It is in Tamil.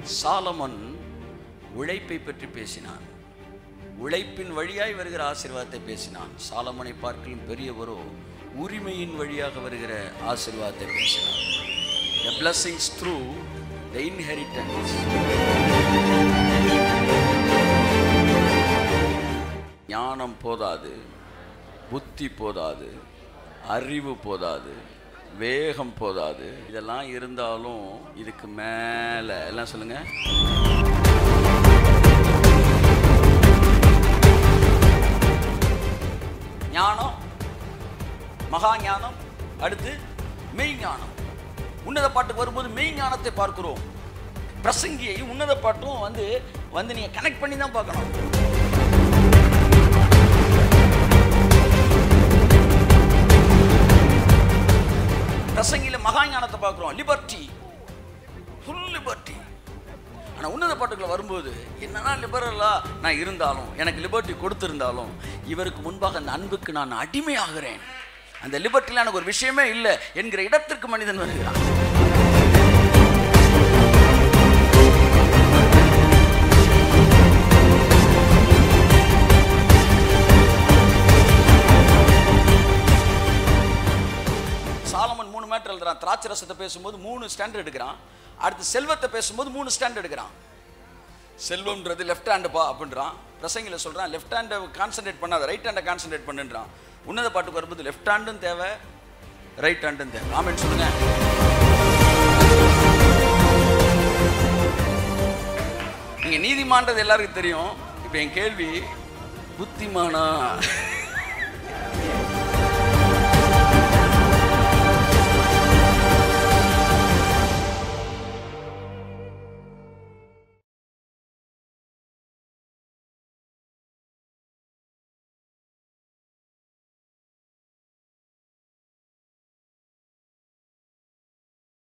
சாலமன் உழைப்பை பற்றி பேசினான் உழைப்பின் வழியாய் வருகிற ஆசீர்வாதத்தை பேசினான் சாலமனை பார்க்கலும் பெரியவரோ உரிமையின் வழியாக வருகிற ஆசீர்வாதத்தை பேசினான் the blessings through the inheritance ஞானம் போதாது புத்தி போதாது அறிவு போதாது வேகம் போதாது இதெல்லாம் இருந்தாலும் இதுக்கு மேலே எல்லாம் சொல்லுங்க ஞானம் மகா ஞானம் அடுத்து மெய் ஞானம் உன்னத பாட்டுக்கு வரும்போது மெய் ஞானத்தை பார்க்கிறோம் பிரசங்கியை உன்னத பாட்டும் வந்து வந்து நீங்க கனெக்ட் பண்ணி தான் பார்க்கணும் பிரசங்கியில மகா ஞானத்தை பார்க்கிறோம் லிபர்ட்டி ஃபுல் லிபர்ட்டி ஆனால் உன்னத பாட்டுக்குள்ள வரும்போது என்னன்னா லிபரலா நான் இருந்தாலும் எனக்கு லிபர்ட்டி கொடுத்திருந்தாலும் இவருக்கு முன்பாக அந்த அன்புக்கு நான் அடிமையாகிறேன் அந்த லிபர்ட்டியில் எனக்கு ஒரு விஷயமே இல்லை என்கிற இடத்திற்கு மனிதன் வருகிறான் சாலமன் மூணு மேட்டர் எழுதுறான் திராட்சை ரசத்தை பேசும்போது மூணு ஸ்டாண்ட் எடுக்கிறான் அடுத்து செல்வத்தை பேசும்போது மூணு ஸ்டாண்ட் எடுக்கிறான் செல்வம்ன்றது லெஃப்ட் ஹேண்டுப்பா அப்படின்றான் பிரசங்கில சொல்றான் லெஃப்ட் ஹேண்டை கான்சென்ட்ரேட் பண்ணாத ரைட் ஹேண்டை கான்சென்ட்ரேட் பண்ணுன்றான் உன்னத பாட்டுக்கு வரும்போது லெஃப்ட் ஹேண்டும் தேவை ரைட் ஹேண்டும் தேவை ஆமென் சொல்லுங்க நீங்க நீதிமான்றது எல்லாருக்கும் தெரியும் இப்போ என் கேள்வி புத்திமானா